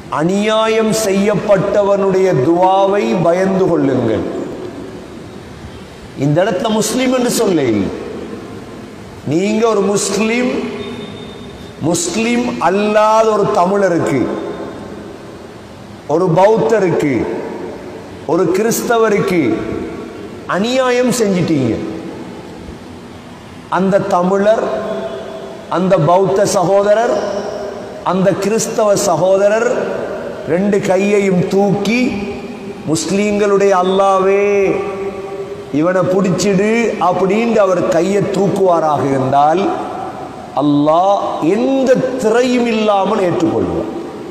அநியாயம் செய்யப்பட்டவனுடைய துவாவை பயந்து கொள்ளுங்கள் இந்த இடத்துல முஸ்லீம் என்று சொல்ல இல்லை. நீங்க ஒரு முஸ்லீம் முஸ்லீம் அல்லாத ஒரு தமிழருக்கு ஒரு பௌத்தருக்கு ஒரு கிறிஸ்தவருக்கு அநியாயம் செஞ்சிட்டீங்க அந்த தமிழர் அந்த பௌத்த சகோதரர் அந்த கிறிஸ்தவ சகோதரர் ரெண்டு கையையும் தூக்கி முஸ்லீம்களுடைய அல்லாவே இவனை பிடிச்சிடு அப்படின்னு அவர் கையை தூக்குவாராக இருந்தால் அல்லாஹ் எந்த திரையும் இல்லாமல் ஏற்றுக்கொள்வார்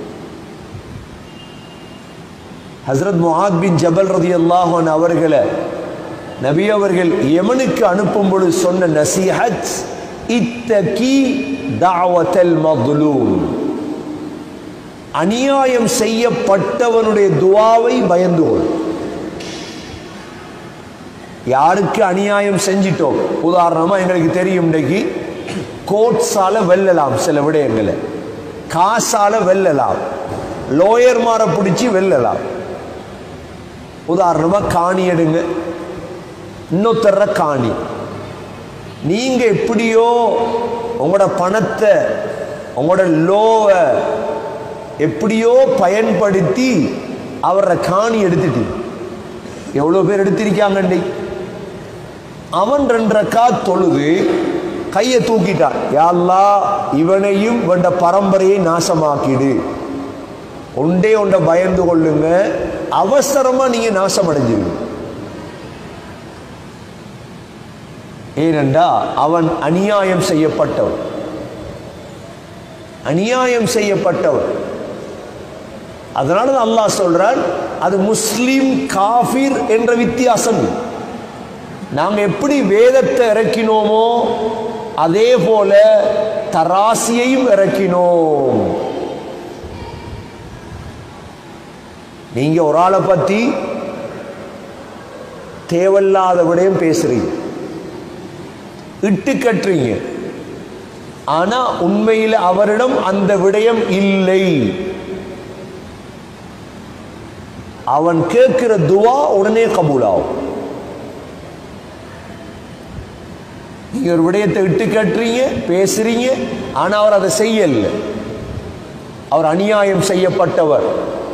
ஹசரத் முஹாத் பின் ஜபல் ரதி அல்லாஹன் அவர்களை நபி அவர்கள் யமனுக்கு அனுப்பும் பொழுது சொன்ன நசிஹத் இத்தகி தாவத்தல் மதுலூம் அநியாயம் செய்யப்பட்டவனுடைய துவாவை பயந்து கொள் யாருக்கு அநியாயம் செஞ்சிட்டோம் உதாரணமா எங்களுக்கு தெரியும் இன்றைக்கு கோட்ஸால வெல்லலாம் சில விடயங்களை காசால வெல்லலாம் லோயர்மாரை பிடிச்சி வெல்லலாம் உதாரணமா காணி எடுங்க இன்னொருத்தர காணி நீங்க எப்படியோ உங்களோட பணத்தை உங்களோட லோவை எப்படியோ பயன்படுத்தி அவரை காணி எடுத்துட்டீங்க எவ்வளோ பேர் எடுத்திருக்காங்க இன்னைக்கு அவன் ரெண்டரைக்கா தொழுது கையை தூக்கிட்டான் யாழ்லா இவனையும் இவன் பரம்பரையை நாசமாக்கிடு ஒண்டே ஒன்றை பயந்து கொள்ளுங்க அவசரமா நீங்க நாசம் அடைஞ்சிருங்க ஏனென்றா அவன் அநியாயம் செய்யப்பட்டவன் அநியாயம் செய்யப்பட்டவன் அதனால தான் அல்லாஹ் சொல்றான் அது முஸ்லிம் காஃபிர் என்ற வித்தியாசம் நாங்க எப்படி வேதத்தை இறக்கினோமோ அதே போல தராசியையும் இறக்கினோம் நீங்க ஒரு ஆளை பத்தி தேவையில்லாத விடயம் பேசுறீங்க இட்டு கட்டுறீங்க ஆனா உண்மையில் அவரிடம் அந்த விடயம் இல்லை அவன் கேட்கிற துவா உடனே கபூலாகும் நீங்க ஒரு விடயத்தை இட்டு கட்டுறீங்க பேசுறீங்க ஆனா அவர் அதை செய்யல அவர் அநியாயம் செய்யப்பட்டவர்